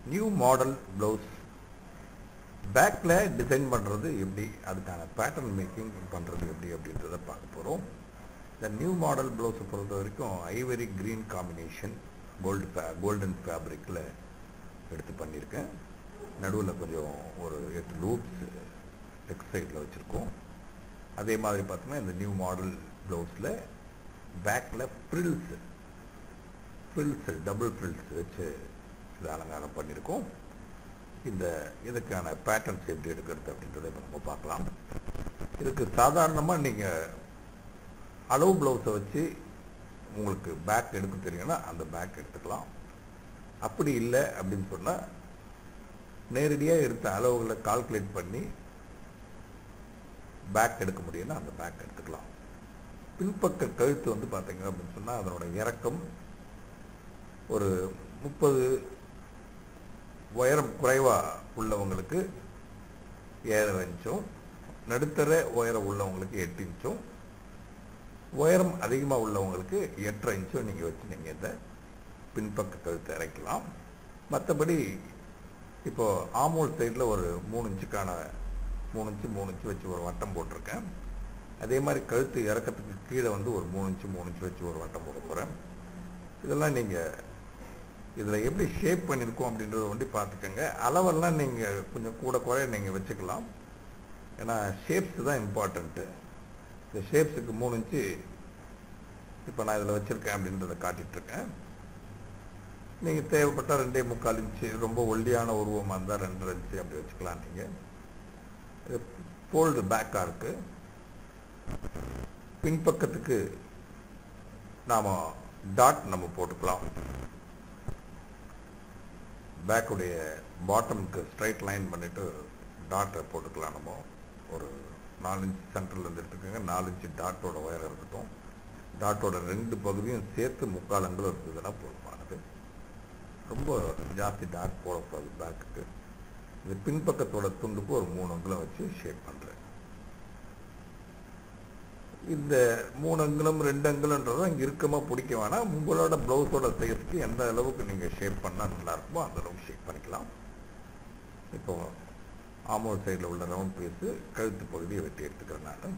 new model blouse பேக்கில் design பண்ணுறது எப்படி அதுக்கான பேட்டர்ன் மேக்கிங் பண்ணுறது எப்படி அப்படின்றத பார்க்க போகிறோம் இந்த நியூ மாடல் ப்ளவுஸை பொறுத்த வரைக்கும் ஐவரி க்ரீன் காம்பினேஷன் கோல்டு ஃபே கோல்டன் ஃபேப்ரிக்கில் எடுத்து பண்ணியிருக்கேன் நடுவில் கொஞ்சம் ஒரு எட்டு லூப்ஸ் லெக் சைடில் வச்சுருக்கோம் அதே மாதிரி பார்த்தோம்னா இந்த நியூ மாடல் ப்ளவுஸில் பேக்கில் ஃப்ரில்ஸ் ஃப்ரில்ஸ் டபுள் ஃப்ரில்ஸ் வச்சு இது அலங்காரம் பண்ணியிருக்கோம் இந்த இதுக்கான பேட்டர்ன்ஸ் எப்படி எடுக்கிறது அப்படின்றத இப்போ நம்ம பார்க்கலாம் இதுக்கு சாதாரணமாக நீங்கள் அளவு ப்ளவுஸை வச்சு உங்களுக்கு பேக் எடுக்க தெரியும்னா அந்த பேக் எடுத்துக்கலாம் அப்படி இல்லை அப்படின்னு சொன்னால் நேரடியாக எடுத்த அளவுகளை கால்குலேட் பண்ணி பேக் எடுக்க முடியும்னா அந்த பேக் எடுத்துக்கலாம் பின்பக்க கழுத்து வந்து பார்த்தீங்க அப்படின்னு சொன்னால் அதனோட இறக்கம் ஒரு முப்பது உயரம் குறைவாக உள்ளவங்களுக்கு ஏழரை இன்ச்சும் நடுத்தர உயரம் உள்ளவங்களுக்கு எட்டு இன்ச்சும் உயரம் அதிகமாக உள்ளவங்களுக்கு எட்டரை இன்ச்சும் நீங்கள் வச்சு நீங்கள் இந்த பின்பக்க கழுத்தை இறக்கலாம் மற்றபடி இப்போ ஆமோல் சைடில் ஒரு மூணு இன்ச்சுக்கான மூணு இன்ச்சு மூணு இன்ச்சு வச்சு ஒரு வட்டம் போட்டிருக்கேன் அதே மாதிரி கழுத்து இறக்கத்துக்கு கீழே வந்து ஒரு மூணு இன்ச்சு மூணு இன்ச்சு வச்சு ஒரு வட்டம் போட போகிறேன் இதெல்லாம் நீங்கள் இதில் எப்படி ஷேப் பண்ணியிருக்கோம் அப்படின்றத வந்து பார்த்துக்கோங்க அளவெல்லாம் நீங்கள் கொஞ்சம் கூட குறைய நீங்கள் வச்சுக்கலாம் ஏன்னா ஷேப்ஸ் தான் இம்பார்ட்டண்ட்டு இந்த ஷேப்ஸுக்கு மூணு இன்ச்சு இப்போ நான் இதில் வச்சுருக்கேன் அப்படின்றத காட்டிகிட்ருக்கேன் நீங்கள் தேவைப்பட்டால் ரெண்டே முக்கால் இன்ச்சு ரொம்ப ஒல்லியான உருவமாக இருந்தால் ரெண்டரை இன்ச்சு அப்படி வச்சுக்கலாம் நீங்கள் இது ஃபோல்டு பேக்காக இருக்குது பின்பக்கத்துக்கு நாம் டாட் நம்ம போட்டுக்கலாம் பேக்குடைய பாட்டமுக்கு ஸ்ட்ரைட் லைன் பண்ணிவிட்டு டாட்டை போட்டுக்கலாம் நம்ம ஒரு நாலு இன்ச் சென்டர்லேருந்து எடுத்துக்கோங்க நாலு இன்ச்சு டாட்டோட உயரம் இருக்கட்டும் டாட்டோட ரெண்டு பகுதியும் சேர்த்து முக்கால் அங்குலம் இருந்ததுன்னா போதுமானது ரொம்ப ஜாஸ்தி டாட் போடக்கூடாது பேக்குக்கு இது பின்பக்கத்தோட துண்டுக்கு ஒரு மூணு அங்குலம் வச்சு ஷேப் பண்ணுறேன் இந்த மூணு அங்குலம் ரெண்டு அங்குலன்றதும் இங்கே இறுக்கமாக பிடிக்க வேணாம் உங்களோட ப்ளவுஸோட சைஸ்க்கு எந்த அளவுக்கு நீங்கள் ஷேப் பண்ணால் நல்லா இருக்குமோ அந்த அளவுக்கு ஷேப் பண்ணிக்கலாம் இப்போ ஆமோல் சைடில் உள்ள ரவுண்ட் பீஸு கழுத்து பகுதியை வெட்டி எடுத்துக்கிறேன் நான்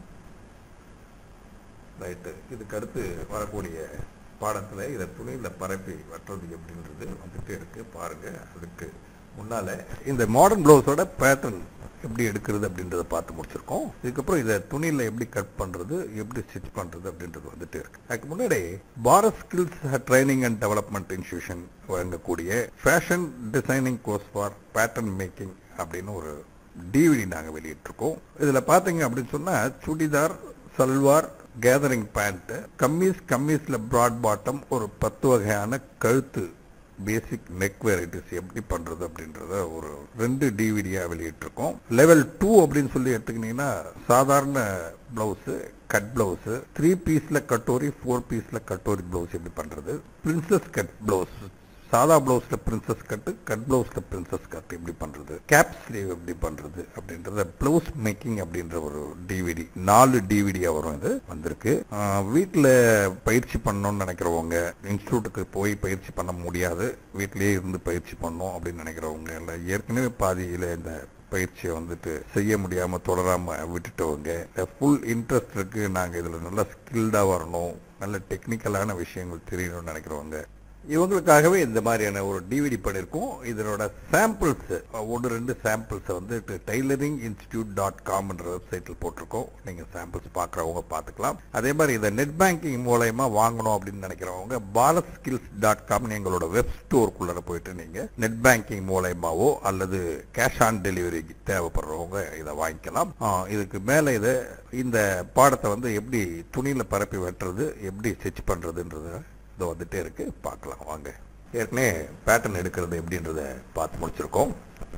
ரைட்டு இதுக்கு அடுத்து வரக்கூடிய பாடத்தில் இதை துணியில் பரப்பி வெட்டுறது எப்படின்றது வந்துட்டு இருக்கு பாருங்கள் அதுக்கு முன்னால் இந்த மாடர்ன் ப்ளவுஸோட பேட்டர்ன் எப்படி எடுக்கிறது அப்படின்றத பார்த்து முடிச்சிருக்கோம் இதுக்கப்புறம் இதை துணியில் எப்படி கட் பண்ணுறது எப்படி ஸ்டிச் பண்ணுறது அப்படின்றது வந்துட்டு இருக்கு அதுக்கு முன்னாடி Bharat skills training and development institution வழங்கக்கூடிய fashion designing course for pattern making அப்படின்னு ஒரு டிவிடி நாங்கள் வெளியிட்டிருக்கோம் இதில் பார்த்தீங்க அப்படின்னு சொன்னால் சுடிதார் சல்வார் கேதரிங் பேண்ட்டு கம்மீஸ் கம்மீஸில் ப்ராட் பாட்டம் ஒரு பத்து வகையான கழுத்து பேசிக் நெக் வெரைட்டிஸ் எப்படி பண்ணுறது அப்படின்றத ஒரு ரெண்டு டிவிடியாக வெளியிட்டிருக்கோம் லெவல் டூ அப்படின்னு சொல்லி எடுத்துக்கிட்டிங்கன்னா சாதாரண ப்ளவுஸு கட் ப்ளவுஸு த்ரீ பீஸில் கட்டோரி ஃபோர் பீஸில் கட்டோரி ப்ளவுஸ் எப்படி பண்ணுறது பிரின்சஸ் கட் ப்ளவுஸ் சாதா ப்ளவுஸில் பிரின்சஸ் கட்டு கட் ப்ளவுஸில் பிரின்சஸ் கட் எப்படி பண்ணுறது கேப் ஸ்லீவ் எப்படி பண்ணுறது அப்படின்றத ப்ளவுஸ் மேக்கிங் அப்படின்ற ஒரு டிவிடி நாலு டிவிடியாக வரும் இது வந்திருக்கு வீட்டில் பயிற்சி பண்ணணும்னு நினைக்கிறவங்க இன்ஸ்டியூட்டுக்கு போய் பயிற்சி பண்ண முடியாது வீட்டிலேயே இருந்து பயிற்சி பண்ணணும் அப்படின்னு நினைக்கிறவங்க இல்லை ஏற்கனவே பாதியில் இந்த பயிற்சியை வந்துட்டு செய்ய முடியாமல் தொடராமல் விட்டுட்டவங்க ஃபுல் இன்ட்ரெஸ்ட் இருக்குது நாங்கள் இதில் நல்லா ஸ்கில்டாக வரணும் நல்ல டெக்னிக்கலான விஷயங்கள் தெரியணும்னு நினைக்கிறவங்க இவங்களுக்காகவே இந்த மாதிரியான ஒரு டிவிடி பண்ணியிருக்கோம் இதனோட சாம்பிள்ஸ் ஒன்று ரெண்டு சாம்பிள்ஸை வந்து டைலரிங் இன்ஸ்டியூட் டாட் காம்ன்ற வெப்சைட்டில் போட்டிருக்கோம் நீங்கள் சாம்பிள்ஸ் பார்க்குறவங்க பார்த்துக்கலாம் அதே மாதிரி இதை நெட் பேங்கிங் மூலயமா வாங்கணும் அப்படின்னு நினைக்கிறவங்க பாரத் ஸ்கில்ஸ் டாட் காம்னு எங்களோட வெப் ஸ்டோருக்குள்ளே போயிட்டு நீங்கள் நெட் பேங்கிங் மூலயமாவோ அல்லது கேஷ் ஆன் டெலிவரி தேவைப்படுறவங்க இதை வாங்கிக்கலாம் இதுக்கு மேலே இதை இந்த பாடத்தை வந்து எப்படி துணியில் பரப்பி வெட்டுறது எப்படி ஸ்டிச் பண்ணுறதுன்றது இது வந்துட்டே இருக்கு பார்க்கலாம் வாங்க ஏற்கனவே பேட்டர்ன் எடுக்கிறது எப்படின்றத பார்த்து முடிச்சிருக்கோம்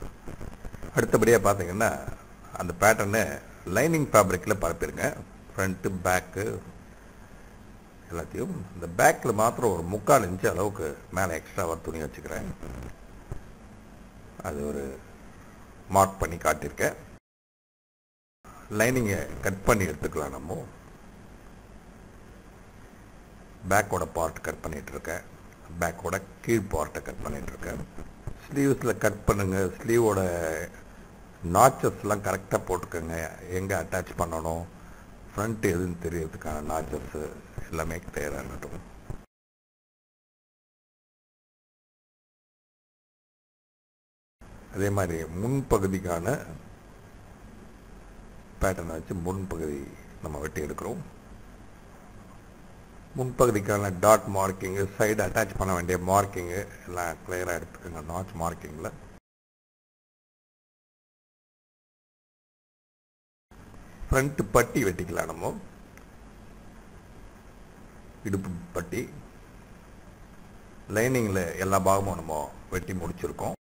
அடுத்தபடியாக பார்த்தீங்கன்னா அந்த பேட்டர்னை லைனிங் ஃபேப்ரிக்கில் பரப்பிடுங்க ஃப்ரண்ட்டு பேக்கு எல்லாத்தையும் இந்த பேக்கில் மாத்திரம் ஒரு முக்கால் இன்ச்சு அளவுக்கு மேலே எக்ஸ்ட்ராவாக துணி வச்சுக்கிறேன் அது ஒரு மார்க் பண்ணி காட்டியிருக்கேன் லைனிங்கை கட் பண்ணி எடுத்துக்கலாம் நம்ம பேக்கோட பார்ட் கட் பண்ணிட்டு இருக்கேன் பேக்கோட கீழ் பார்ட்டை கட் பண்ணிட்டு இருக்கேன் ஸ்லீவ்ஸில் கட் பண்ணுங்கள் ஸ்லீவோட நாச்சஸ்லாம் கரெக்டாக போட்டுக்கோங்க எங்கே அட்டாச் பண்ணணும் ஃப்ரண்ட் எதுன்னு தெரியறதுக்கான நாச்சஸ் எல்லாமே தயாராகட்டும் அதே மாதிரி முன்பகுதிக்கான பேட்டர்னை வச்சு முன்பகுதி நம்ம வெட்டி எடுக்கிறோம் முன்பகுதிக்கான டாட் மார்க்கிங்கு சைடு அட்டாச் பண்ண வேண்டிய மார்க்கிங்கு எல்லாம் கிளியராக எடுத்துக்கோங்க நாச் மார்க்கிங்கில் ஃப்ரண்ட் பட்டி வெட்டிக்கலாம் நம்ம இடுப்பு பட்டி லைனிங்கில் எல்லா பாகமும் நம்ம வெட்டி முடிச்சிருக்கோம்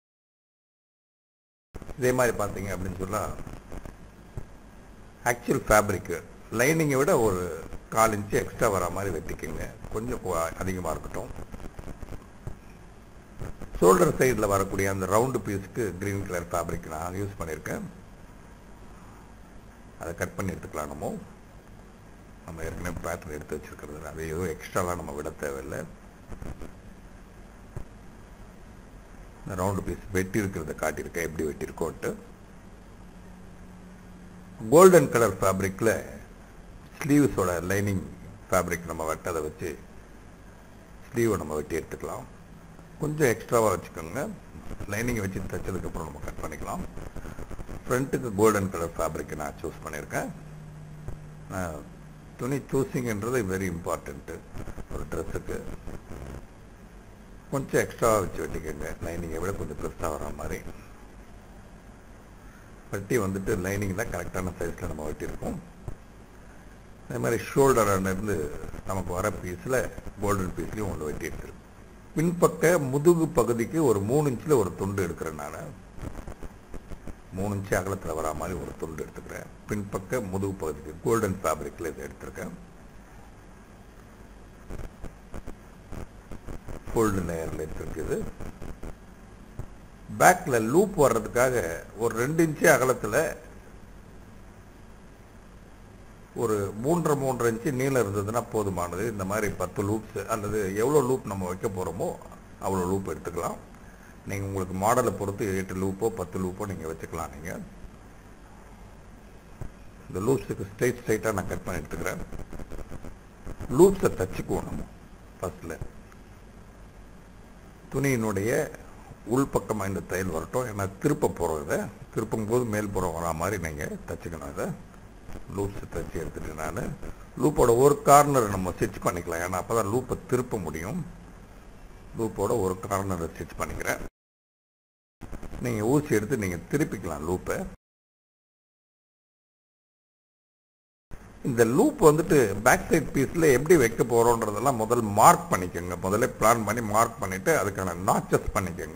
இதே மாதிரி பார்த்தீங்க அப்படின்னு சொன்னால் ஆக்சுவல் ஃபேப்ரிக்கு லைனிங்கை விட ஒரு கால் இன்ச்சு எக்ஸ்ட்ரா வர மாதிரி வெட்டிக்கோங்க கொஞ்சம் அதிகமாக இருக்கட்டும் ஷோல்டர் சைடில் வரக்கூடிய அந்த ரவுண்டு பீஸுக்கு க்ரீன் கலர் ஃபேப்ரிக் நான் யூஸ் பண்ணியிருக்கேன் அதை கட் பண்ணி எடுத்துக்கலாம் நம்ம நம்ம ஏற்கனவே பேட்டர்ன் எடுத்து வச்சுருக்கிறது அது எதுவும் எக்ஸ்ட்ராலாம் நம்ம விட தேவையில்லை இந்த ரவுண்டு பீஸ் வெட்டி இருக்கிறத காட்டியிருக்கேன் எப்படி வெட்டியிருக்கோன்ட்டு கோல்டன் கலர் ஃபேப்ரிக்கில் ஸ்லீவ்ஸோட லைனிங் ஃபேப்ரிக் நம்ம வெட்டதை வச்சு ஸ்லீவை நம்ம வெட்டி எடுத்துக்கலாம் கொஞ்சம் எக்ஸ்ட்ராவாக வச்சுக்கோங்க லைனிங்கை வச்சு தைச்சதுக்கப்புறம் நம்ம கட் பண்ணிக்கலாம் ஃப்ரண்ட்டுக்கு கோல்டன் கலர் ஃபேப்ரிக் நான் சூஸ் பண்ணியிருக்கேன் துணி சூஸிங்ன்றது வெரி இம்பார்ட்டண்ட்டு ஒரு ட்ரெஸ்ஸுக்கு கொஞ்சம் எக்ஸ்ட்ராவாக வச்சு வெட்டிக்கோங்க லைனிங்கை விட கொஞ்சம் பெருசாக வர மாதிரி வெட்டி வந்துட்டு லைனிங் தான் கரெக்டான சைஸில் நம்ம வெட்டியிருக்கோம் அதே மாதிரி ஷோல்டர்லேருந்து நமக்கு வர பீஸில் கோல்டன் பீஸ்லேயும் ஒன்று வெட்டி எடுத்துருக்கு பின்பக்க முதுகு பகுதிக்கு ஒரு மூணு இன்ச்சில் ஒரு துண்டு எடுக்கிறேன் நான் மூணு இன்ச்சு அகலத்தில் வரா மாதிரி ஒரு துண்டு எடுத்துக்கிறேன் பின்பக்க முதுகு பகுதிக்கு கோல்டன் ஃபேப்ரிக்கில் இதை எடுத்திருக்கேன் ஃபோல்டு லேயரில் எடுத்துருக்குது பேக்கில் லூப் வர்றதுக்காக ஒரு ரெண்டு இன்ச்சு அகலத்தில் ஒரு மூன்றரை மூன்றரை இன்ச்சு நீளம் இருந்ததுன்னா போதுமானது இந்த மாதிரி பத்து லூப்ஸ் அல்லது எவ்வளோ லூப் நம்ம வைக்க போகிறோமோ அவ்வளோ லூப் எடுத்துக்கலாம் நீங்கள் உங்களுக்கு மாடலை பொறுத்து எட்டு லூப்போ பத்து லூப்போ நீங்கள் வச்சுக்கலாம் நீங்கள் இந்த லூப்ஸுக்கு ஸ்ட்ரைட் ஸ்ட்ரைட்டாக நான் கட் பண்ணி எடுத்துக்கிறேன் லூப்ஸை தச்சுக்குவோம் நம்ம ஃபஸ்ட்டில் துணியினுடைய உள்பக்கமாக இந்த தையல் வரட்டும் ஏன்னா திருப்ப போகிறோம் இதை திருப்பும் போது மேல் புறம் வரா மாதிரி நீங்கள் தச்சுக்கணும் இதை லூப்ஸ் தச்சு எடுத்துட்டு நான் லூப்போட ஒரு கார்னர் நம்ம ஸ்டிச் பண்ணிக்கலாம் ஏன்னா அப்போ தான் லூப்பை திருப்ப முடியும் லூப்போட ஒரு கார்னரை ஸ்டிச் பண்ணிக்கிறேன் நீங்கள் ஊசி எடுத்து நீங்கள் திருப்பிக்கலாம் லூப்பை இந்த லூப் வந்துட்டு பேக் சைட் பீஸில் எப்படி வைக்க போகிறோன்றதெல்லாம் முதல் மார்க் பண்ணிக்கோங்க முதல்ல பிளான் பண்ணி மார்க் பண்ணிவிட்டு அதுக்கான நாச்சஸ் பண்ணிக்கோங்க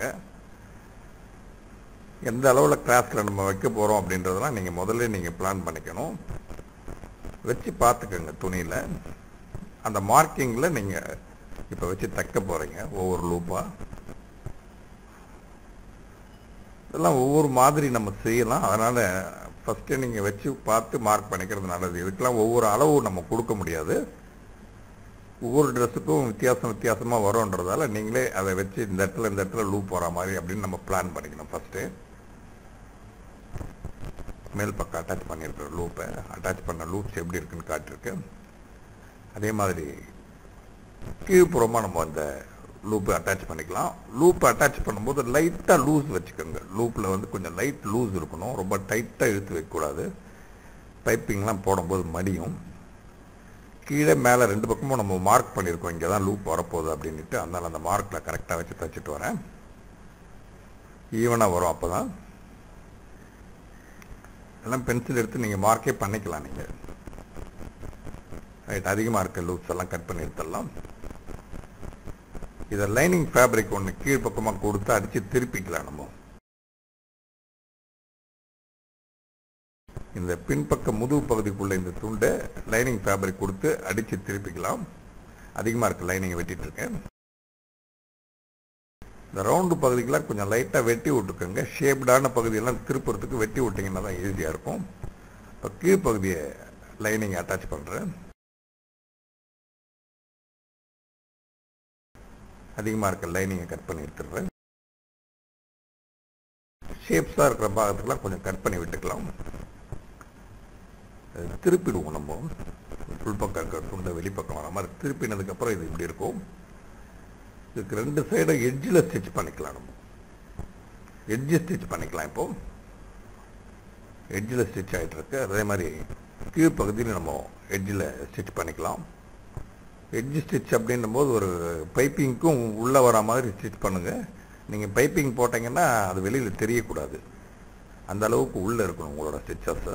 எந்த அளவில் கிராஸில் நம்ம வைக்க போகிறோம் அப்படின்றதெல்லாம் நீங்கள் முதல்ல நீங்கள் பிளான் பண்ணிக்கணும் வச்சு பார்த்துக்கோங்க துணியில் அந்த மார்க்கிங்கில் நீங்கள் இப்போ வச்சு தைக்க போகிறீங்க ஒவ்வொரு லூப்பாக இதெல்லாம் ஒவ்வொரு மாதிரி நம்ம செய்யலாம் அதனால் ஃபஸ்ட்டு நீங்கள் வச்சு பார்த்து மார்க் பண்ணிக்கிறது நல்லது இதுக்கெல்லாம் ஒவ்வொரு அளவு நம்ம கொடுக்க முடியாது ஒவ்வொரு ட்ரெஸ்ஸுக்கும் வித்தியாசம் வித்தியாசமாக வரும்ன்றதால நீங்களே அதை வச்சு இந்த இடத்துல இந்த இடத்துல லூப் வர மாதிரி அப்படின்னு நம்ம பிளான் பண்ணிக்கணும் ஃபஸ்ட்டு மேல் பக்கம் அட்டாச் பண்ணியிருக்கிற லூப்பை அட்டாச் பண்ண லூப்ஸ் எப்படி இருக்குன்னு காட்டியிருக்கேன் அதே மாதிரி கீழ்ப்புறமாக நம்ம அந்த லூப்பை அட்டாச் பண்ணிக்கலாம் லூப்பை அட்டாச் பண்ணும்போது லைட்டாக லூஸ் வச்சுக்கோங்க லூப்பில் வந்து கொஞ்சம் லைட் லூஸ் இருக்கணும் ரொம்ப டைட்டாக இழுத்து வைக்கக்கூடாது பைப்பிங்லாம் போடும்போது மடியும் கீழே மேலே ரெண்டு பக்கமும் நம்ம மார்க் பண்ணியிருக்கோம் இங்கே தான் லூப் வரப்போகுது அப்படின்ட்டு அதனால் அந்த மார்க்கில் கரெக்டாக வச்சு தைச்சிட்டு வரேன் ஈவனாக வரும் அப்போ தான் எல்லாம் பென்சில் எடுத்து நீங்கள் மார்க்கே பண்ணிக்கலாம் நீங்கள் ரைட் அதிகமாக இருக்க லூப்ஸ் எல்லாம் கட் பண்ணி எடுத்துடலாம் இதை லைனிங் ஃபேப்ரிக் ஒன்று கீழ்ப்பக்கமாக கொடுத்து அடித்து திருப்பிக்கலாம் நம்ம இந்த பின்பக்க முதுகு பகுதிக்குள்ள இந்த துண்டை லைனிங் ஃபேப்ரிக் கொடுத்து அடித்து திருப்பிக்கலாம் அதிகமாக இருக்க லைனிங்கை வெட்டிட்டு இருக்கேன் இந்த ரவுண்டு பகுதிக்கெல்லாம் கொஞ்சம் லைட்டாக வெட்டி விட்டுக்கோங்க ஷேப்டான பகுதியெல்லாம் திருப்புறதுக்கு வெட்டி விட்டிங்கன்னா தான் ஈஸியாக இருக்கும் இப்போ கீழ்ப்பகுதியை லைனிங் அட்டாச் பண்ணுறேன் அதிகமாக இருக்க லைனிங்கை கட் பண்ணி எடுத்துடுறேன் ஷேப்ஸாக இருக்கிற பாகத்துக்கெல்லாம் கொஞ்சம் கட் பண்ணி விட்டுக்கலாம் அது திருப்பிடுவோம் நம்ம உள்பக்கம் இருக்கிற துண்டை வெளிப்பக்கம் வர மாதிரி திருப்பினதுக்கப்புறம் இது இப்படி இருக்கும் இதுக்கு ரெண்டு சைடும் எட்ஜில் ஸ்டிச் பண்ணிக்கலாம் நம்ம எட்ஜு ஸ்டிச் பண்ணிக்கலாம் இப்போ எட்ஜில் ஸ்டிச் ஆகிட்டு இருக்கு அதே மாதிரி கீழ்ப்பகுதியில் நம்ம எட்ஜில் ஸ்டிச் பண்ணிக்கலாம் எட்ஜ் ஸ்டிச் அப்படின்னும் போது ஒரு பைப்பிங்க்கும் உள்ளே வர மாதிரி ஸ்டிச் பண்ணுங்கள் நீங்கள் பைப்பிங் போட்டிங்கன்னா அது வெளியில் தெரியக்கூடாது அந்த அளவுக்கு உள்ளே இருக்கணும் உங்களோட ஸ்டிச்சஸ்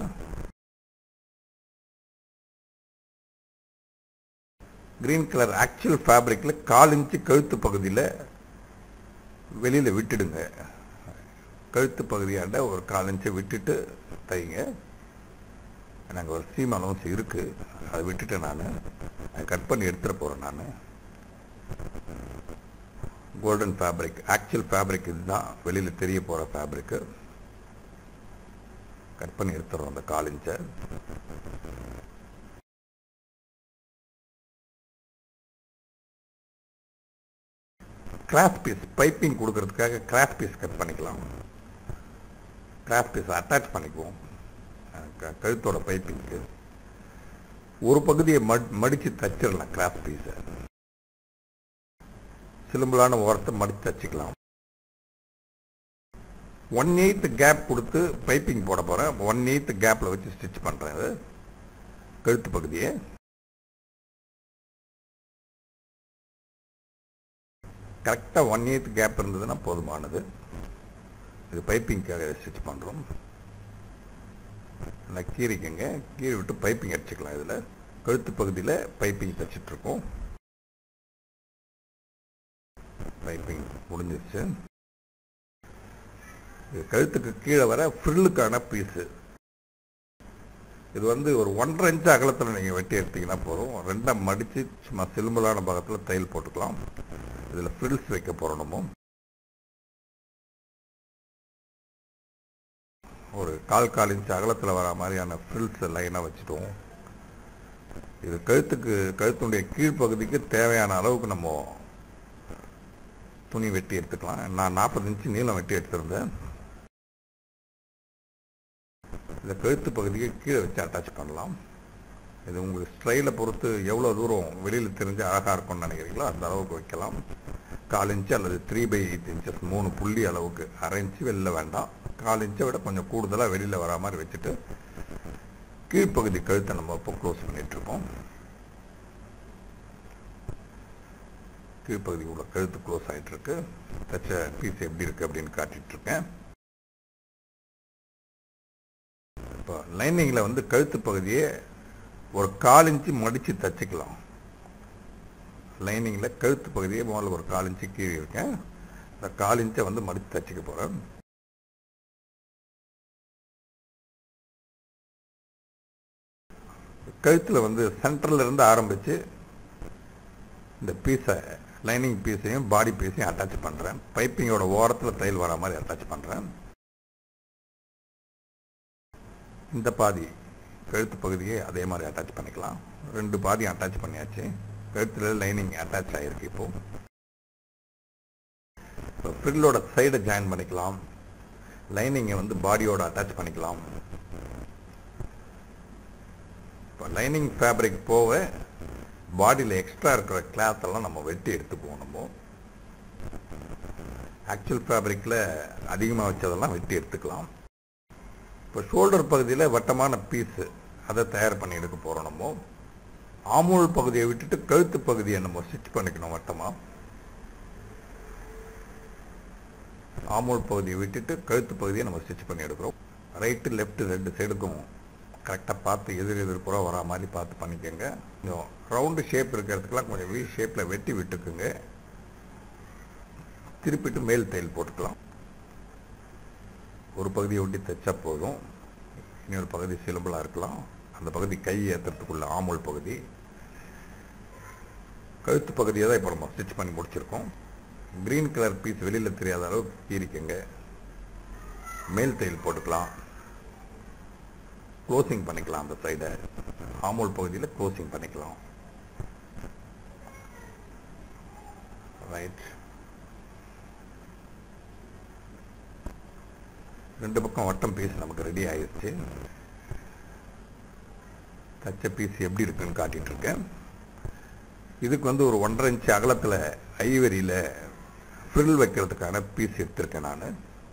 கிரீன் கலர் ஆக்சுவல் ஃபேப்ரிக்கில் கால் இன்ச்சு கழுத்து பகுதியில் வெளியில் விட்டுடுங்க கழுத்து பகுதியாண்ட ஒரு கால் இன்ச்சை விட்டுட்டு தைங்க எனக்கு ஒரு சீம் அலவன்ஸ் இருக்குது அதை விட்டுட்டேன் நான் அதை கட் பண்ணி எடுத்துகிட்டு போகிறேன் நான் கோல்டன் ஃபேப்ரிக் ஆக்சுவல் ஃபேப்ரிக் இதுதான் வெளியில் தெரிய போகிற ஃபேப்ரிக்கு கட் பண்ணி எடுத்துடுறோம் அந்த கால் இன்ச்சை கிராஸ் பீஸ் பைப்பிங் கொடுக்கறதுக்காக கிராஸ் பீஸ் கட் பண்ணிக்கலாம் கிராஸ் பீஸ் அட்டாச் பண்ணிக்குவோம் க- கழுத்தோட பைப்பிங்க்கு ஒரு பகுதியை மட் மடித்து தச்சிடலாம் கிராஸ் பீஸை சிலும்பலான ஓரத்தை மடித்து தச்சுக்கலாம் ஒன் எயித் கேப் கொடுத்து பைப்பிங் போட போகிறேன் ஒன் எயித் கேப்பில் வச்சு ஸ்டிச் பண்ணுறேன் இது கழுத்து பகுதியை கரெக்டாக ஒன் எயித் கேப் இருந்ததுன்னா போதுமானது இது பைப்பிங்க்காக ஸ்டிச் பண்ணுறோம் நல்லா கீறிக்கங்க கீறி விட்டு பைப்பிங் அடிச்சுக்கலாம் இதில் கழுத்து பகுதியில் பைப்பிங் தைச்சிட்ருக்கோம் பைப்பிங் முடிஞ்சிருச்சு இது கழுத்துக்கு கீழே வர ஃப்ரில்லுக்கான பீஸு இது வந்து ஒரு ஒன்றரை இன்ச்சு அகலத்தில் நீங்கள் வெட்டி எடுத்தீங்கன்னா போதும் ரெண்டாக மடித்து சும்மா சிலும்பலான பாகத்தில் தையல் போட்டுக்கலாம் இதில் ஃப்ரில்ஸ் வைக்க போகிறோம் நம்ம ஒரு கால் கால் இன்ச் அகலத்தில் வர மாதிரியான ஃப்ரில்ஸ் லைனாக வச்சுட்டோம் இது கழுத்துக்கு கழுத்துடைய கீழ்ப்பகுதிக்கு தேவையான அளவுக்கு நம்ம துணி வெட்டி எடுத்துக்கலாம் நான் நாற்பது இன்ச்சு நீளம் வெட்டி எடுத்திருந்தேன் இந்த கழுத்து பகுதிக்கு கீழே வச்சு அட்டாச் பண்ணலாம் இது உங்களுக்கு ஸ்டைலை பொறுத்து எவ்வளோ தூரம் வெளியில் தெரிஞ்சு அழகாக இருக்கும்னு நினைக்கிறீங்களோ அந்த அளவுக்கு வைக்கலாம் கால் இன்ச்சு அல்லது த்ரீ பை எயிட் இன்ச்சஸ் மூணு புள்ளி அளவுக்கு அரை இன்ச்சு வெளில வேண்டாம் கால் இன்ச்சை விட கொஞ்சம் கூடுதலாக வெளியில் வர மாதிரி வச்சுட்டு கீழ்ப்பகுதி கழுத்தை நம்ம இப்போ க்ளோஸ் பண்ணிகிட்ருக்கோம் கீழ்ப்பகுதி உள்ள கழுத்து க்ளோஸ் ஆகிட்டுருக்கு தச்ச பீஸ் எப்படி இருக்குது அப்படின்னு காட்டிகிட்ருக்கேன் இப்போ லைனிங்கில் வந்து கழுத்து பகுதியை ஒரு கால் இன்ச்சு மடித்து தச்சுக்கலாம் லைனிங்கில் கழுத்து பகுதியை முதல்ல ஒரு கால் இன்ச்சு கீழே இருக்கேன் இந்த கால் இன்ச்சை வந்து மடித்து தச்சுக்க போகிறேன் கழுத்தில் வந்து சென்டரில் இருந்து ஆரம்பித்து இந்த பீஸை லைனிங் பீஸையும் பாடி பீஸையும் அட்டாச் பண்ணுறேன் பைப்பிங்கோட ஓரத்தில் தையல் வர மாதிரி அட்டாச் பண்ணுறேன் இந்த பாதி கழுத்து பகுதியை அதே மாதிரி அட்டாச் பண்ணிக்கலாம் ரெண்டு பாதியும் அட்டாச் பண்ணியாச்சு கழுத்தில் லைனிங் அட்டாச் ஆகிருக்கு இப்போ இப்போ ஃப்ரில்லோட சைடை ஜாயின் பண்ணிக்கலாம் லைனிங்கை வந்து பாடியோட அட்டாச் பண்ணிக்கலாம் இப்போ லைனிங் ஃபேப்ரிக் போக பாடியில் எக்ஸ்ட்ரா இருக்கிற கிளாத் எல்லாம் நம்ம வெட்டி எடுத்துக்குவோம் நம்ம ஆக்சுவல் ஃபேப்ரிக்கில் அதிகமாக வச்சதெல்லாம் வெட்டி எடுத்துக்கலாம் இப்போ ஷோல்டர் பகுதியில் வட்டமான பீஸு அதை தயார் பண்ணி எடுக்க போகிறோம் நம்ம ஆமூல் பகுதியை விட்டுட்டு கழுத்து பகுதியை நம்ம ஸ்டிச் பண்ணிக்கணும் வட்டமாக ஆமூல் பகுதியை விட்டுட்டு கழுத்து பகுதியை நம்ம ஸ்டிச் பண்ணி எடுக்கிறோம் ரைட்டு லெஃப்ட் ரெண்டு சைடுக்கும் கரெக்டாக பார்த்து எதிர் எதிர்ப்புற வரா மாதிரி பார்த்து பண்ணிக்கோங்க கொஞ்சம் ரவுண்டு ஷேப் இருக்கிறதுக்கெல்லாம் கொஞ்சம் வி ஷேப்பில் வெட்டி விட்டுக்குங்க திருப்பிட்டு மேல் தையல் போட்டுக்கலாம் ஒரு பகுதியை ஒட்டி தைச்சா போதும் இன்னொரு பகுதி சிலம்பலாக இருக்கலாம் அந்த பகுதி கை ஏற்றுறதுக்குள்ள ஆமூல் பகுதி கழுத்து பகுதியை தான் இப்போ நம்ம ஸ்டிச் பண்ணி முடிச்சிருக்கோம் க்ரீன் கலர் பீஸ் வெளியில் தெரியாத அளவுக்கு கீறிக்கங்க மேல் தையல் போட்டுக்கலாம் க்ளோசிங் பண்ணிக்கலாம் அந்த சைடை ஆமூல் பகுதியில் க்ளோசிங் பண்ணிக்கலாம் ரைட் ரெண்டு பக்கம் வட்டம் பீஸ் நமக்கு ரெடி ஆயிடுச்சு தச்ச பீஸ் எப்படி இருக்குன்னு காட்டிட்டு இருக்கேன் இதுக்கு வந்து ஒரு ஒன்றரை இன்ச்சு அகலத்தில் ஐவரியில் ஃப்ரில் வைக்கிறதுக்கான பீஸ் எடுத்திருக்கேன் நான்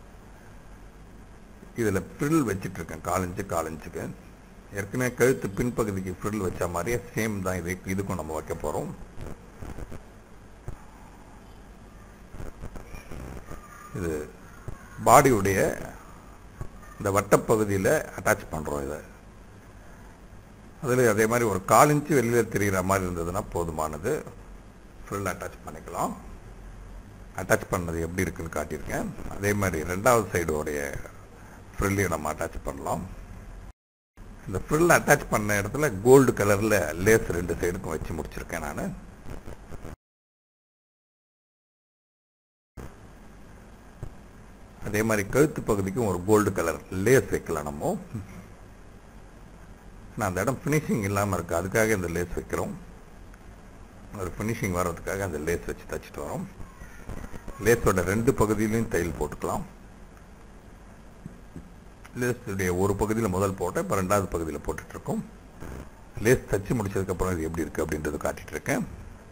இதில் ஃப்ரில் வச்சிட்டு இருக்கேன் கால் இன்ச்சு கால் இன்ச்சுக்கு ஏற்கனவே கழுத்து பின்பகுதிக்கு ஃப்ரில் வச்ச மாதிரியே சேம் தான் இது இதுக்கும் நம்ம வைக்க போகிறோம் இது பாடியுடைய இந்த வட்டப்பகுதியில் அட்டாச் பண்ணுறோம் இதை அதில் அதே மாதிரி ஒரு கால் இன்ச்சு வெளியில் தெரிகிற மாதிரி இருந்ததுன்னா போதுமானது ஃப்ரில் அட்டாச் பண்ணிக்கலாம் அட்டாச் பண்ணது எப்படி இருக்குன்னு காட்டியிருக்கேன் அதே மாதிரி ரெண்டாவது சைடோடைய ஃப்ரில்லையும் நம்ம அட்டாச் பண்ணலாம் இந்த ஃப்ரில் அட்டாச் பண்ண இடத்துல கோல்டு கலரில் லேஸ் ரெண்டு சைடுக்கும் வச்சு முடிச்சிருக்கேன் நான் அதே மாதிரி கழுத்து பகுதிக்கும் ஒரு கோல்டு கலர் லேஸ் வைக்கலாம் நம்ம நான் அந்த இடம் ஃபினிஷிங் இல்லாமல் இருக்கு அதுக்காக இந்த லேஸ் வைக்கிறோம் ஒரு ஃபினிஷிங் வர்றதுக்காக அந்த லேஸ் வச்சு தச்சுட்டு வரோம் லேஸோட ரெண்டு பகுதியிலையும் தையல் போட்டுக்கலாம் லேஸுடைய ஒரு பகுதியில் முதல் போட்டேன் இப்போ ரெண்டாவது பகுதியில் போட்டுட்ருக்கோம் லேஸ் தச்சு முடிச்சதுக்கப்புறம் இது எப்படி இருக்குது அப்படின்றது காட்டிட்டு இருக்கேன்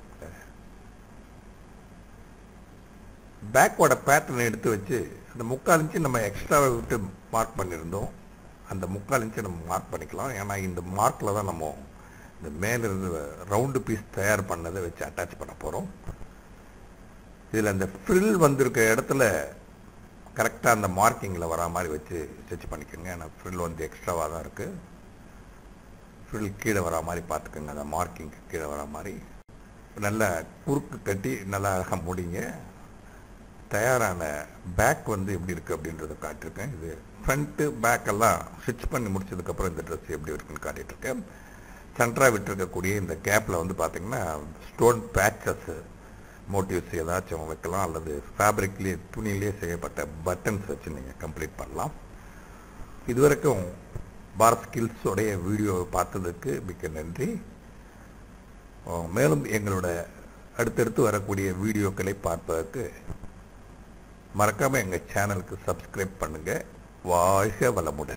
பேக்கோட பேட்டர்ன் எடுத்து வச்சு அந்த முக்கால் இன்ச்சு நம்ம எக்ஸ்ட்ராவை விட்டு மார்க் பண்ணியிருந்தோம் அந்த முக்கால் இன்ச்சை நம்ம மார்க் பண்ணிக்கலாம் ஏன்னா இந்த மார்க்கில் தான் நம்ம இந்த மேலிருந்து ரவுண்டு பீஸ் தயார் பண்ணதை வச்சு அட்டாச் பண்ண போகிறோம் இதில் அந்த ஃப்ரில் வந்திருக்க இடத்துல கரெக்டாக அந்த மார்க்கிங்கில் வரா மாதிரி வச்சு ஸ்டிச் பண்ணிக்கோங்க ஏன்னா ஃப்ரில் வந்து எக்ஸ்ட்ராவாக தான் இருக்குது ஃப்ரில் கீழே வரா மாதிரி பார்த்துக்கோங்க அந்த மார்க்கிங்க்கு கீழே வரா மாதிரி நல்லா குறுக்கு கட்டி நல்லா அழகாக முடிங்க தயாரான பேக் வந்து எப்படி இருக்குது அப்படின்றத காட்டியிருக்கேன் இது ஃப்ரண்ட்டு பேக்கெல்லாம் ஸ்டிச் பண்ணி முடிச்சதுக்கப்புறம் இந்த ட்ரெஸ் எப்படி இருக்குன்னு காட்டிகிட்ருக்கேன் சென்டராக விட்டுருக்கக்கூடிய இந்த கேப்பில் வந்து பார்த்திங்கன்னா ஸ்டோன் பேச்சஸ் மோட்டிவ்ஸ் ஏதாச்சும் வைக்கலாம் அல்லது ஃபேப்ரிக்லேயே துணியிலே செய்யப்பட்ட பட்டன்ஸ் வச்சு நீங்கள் கம்ப்ளீட் பண்ணலாம் இதுவரைக்கும் பாரத் ஸ்கில்ஸோடைய வீடியோவை பார்த்ததுக்கு மிக்க நன்றி மேலும் எங்களோட அடுத்தடுத்து வரக்கூடிய வீடியோக்களை பார்ப்பதற்கு மறக்காமல் எங்கள் சேனலுக்கு சப்ஸ்கிரைப் பண்ணுங்கள் வாழ்க வளமுடன்